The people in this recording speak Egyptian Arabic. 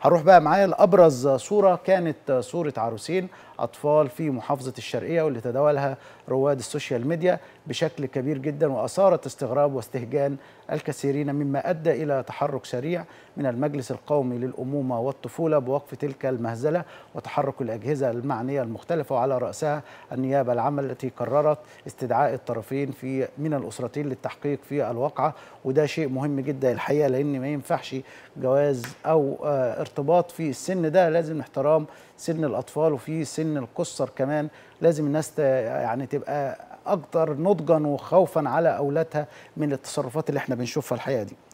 هنروح بقى معايا لابرز صوره كانت صوره عروسين اطفال في محافظه الشرقيه واللي تداولها رواد السوشيال ميديا بشكل كبير جدا واثارت استغراب واستهجان الكثيرين مما ادى الى تحرك سريع من المجلس القومي للامومه والطفوله بوقف تلك المهزله وتحرك الاجهزه المعنيه المختلفه وعلى راسها النيابه العامه التي قررت استدعاء الطرفين في من الاسرتين للتحقيق في الواقعه وده شيء مهم جدا الحقيقه لان ما ينفعش جواز او ارتباط في السن ده لازم احترام سن الاطفال وفي سن القصر كمان لازم الناس يعني تبقى اكتر نضجا وخوفا على اولادها من التصرفات اللي احنا بنشوفها الحقيقه دي